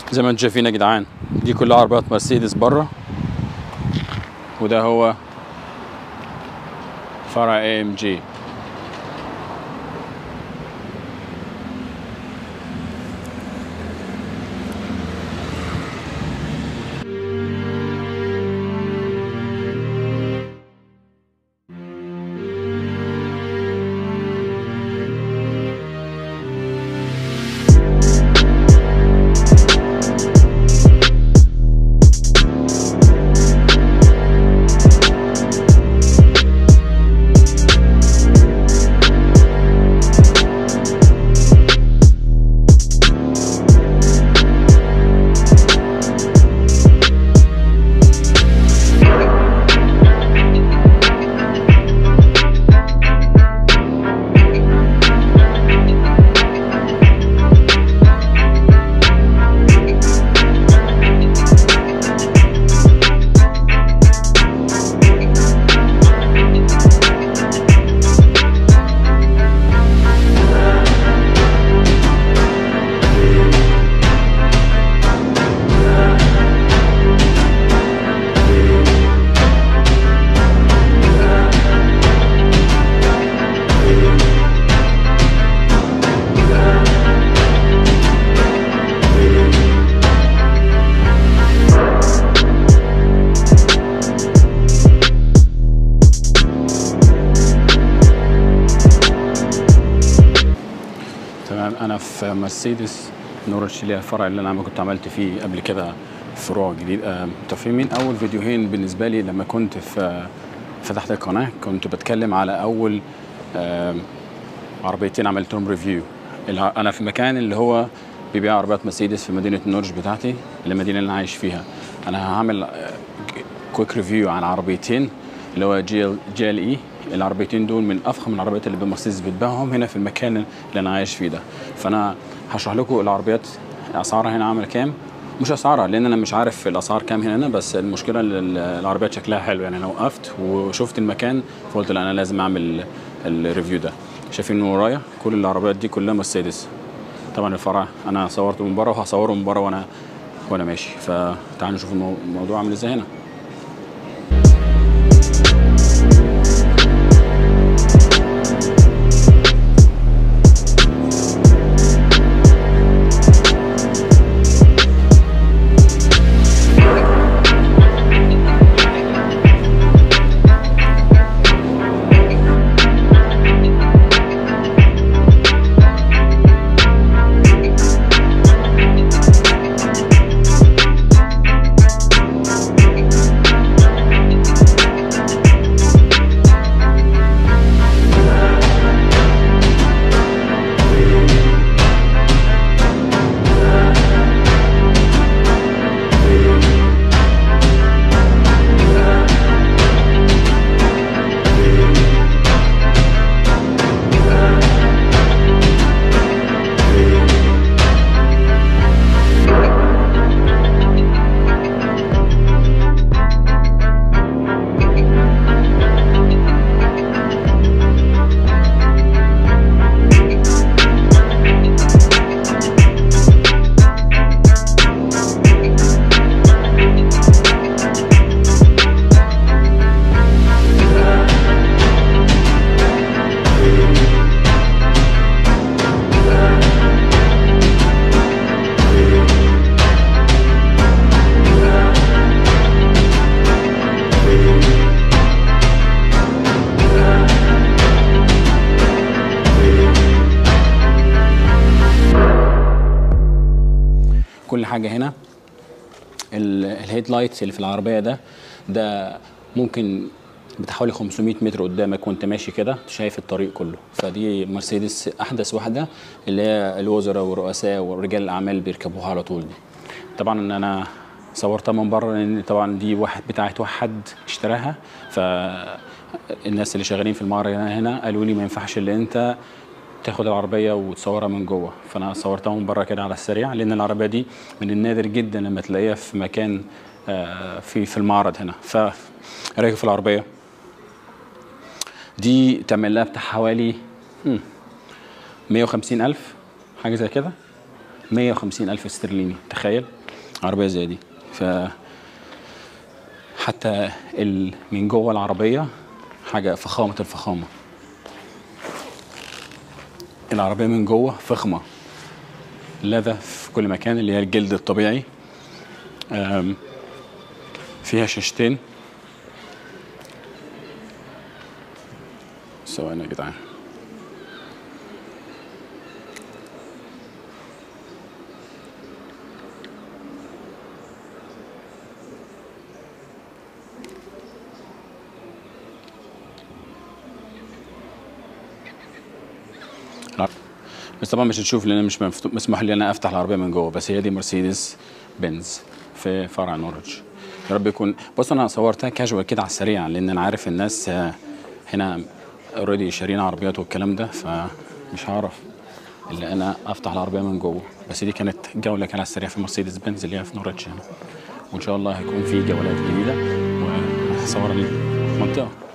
زي ما انتم شايفين يا جدعان دي كلها عربيات مرسيدس بره وده هو فرع اي ام جي تمام انا في مرسيدس نور الشيليا الفرع اللي انا كنت عملت فيه قبل كده فروع جديد آه، تفهمين اول فيديوهين بالنسبه لي لما كنت في فتحت القناه كنت بتكلم على اول آه، عربيتين عملتهم ريفيو الع- انا في مكان اللي هو بيبيع عربيات مرسيدس في مدينه نورج بتاعتي المدينه اللي انا عايش فيها انا هعمل كويك ريفيو عن عربيتين اللي هو جي ال جي ال اي العربيتين دول من افخم العربيات اللي مرسيدس بتبيعهم هنا في المكان اللي انا عايش فيه ده فانا هشرح لكم العربيات اسعارها هنا عامله كام مش اسعارها لان انا مش عارف الاسعار كام هنا بس المشكله ان ال- العربيات شكلها حلو يعني انا وقفت وشفت المكان فقلت لا انا لازم اعمل الريفيو ده شايفين من ورايا كل العربيات دي كلها مرسيدس طبعا الفرع انا صورته من بره وهصوره من بره وانا وانا ماشي فتعالوا نشوف المو- الموضوع عامل ازاي هنا كل حاجه هنا ال- الهيد لايتس اللي في العربيه ده ده ممكن بتحوالي 500 متر قدامك وانت ماشي كده شايف الطريق كله فدي مرسيدس احدث واحده اللي هي الوزراء والرؤساء ورجال الاعمال بيركبوها على طول دي طبعا ان انا صورتها من بره لان طبعا دي واحد بتاعت واحد اشتراها فالناس اللي شغالين في المعرض هنا قالوا لي ما ينفعش اللي انت تاخد العربيه وتصورها من جوه فانا صورتها من بره كده على السريع لان العربيه دي من النادر جدا لما تلاقيها في مكان آه، في في المعرض هنا ف راكب في العربيه دي تعمل لها بتاع حوالي هم، 150 الف حاجه زي كده 150 ألف استرليني تخيل عربية زي دي ف حتى ال... من جوه العربية حاجة فخامة الفخامة العربية من جوه فخمة لذة في كل مكان اللي هي الجلد الطبيعي أم، فيها شاشتين ثواني يا جدعان لا. بس طبعا مش هتشوف لان مش مفتو- مسموح لي انا افتح العربيه من جوه بس هي دي مرسيدس بنز في فرع نورwich يا رب يكون بص انا صورتها كاجوال كده على السريع لان انا عارف الناس آه، هنا اوريدي شارين عربيات والكلام ده فمش هعرف الا انا افتح العربيه من جوه بس دي كانت جوله كده على السريع في مرسيدس بنز اللي هي في نورwich هنا وان شاء الله هيكون في جولات جديده وهصور المنطقه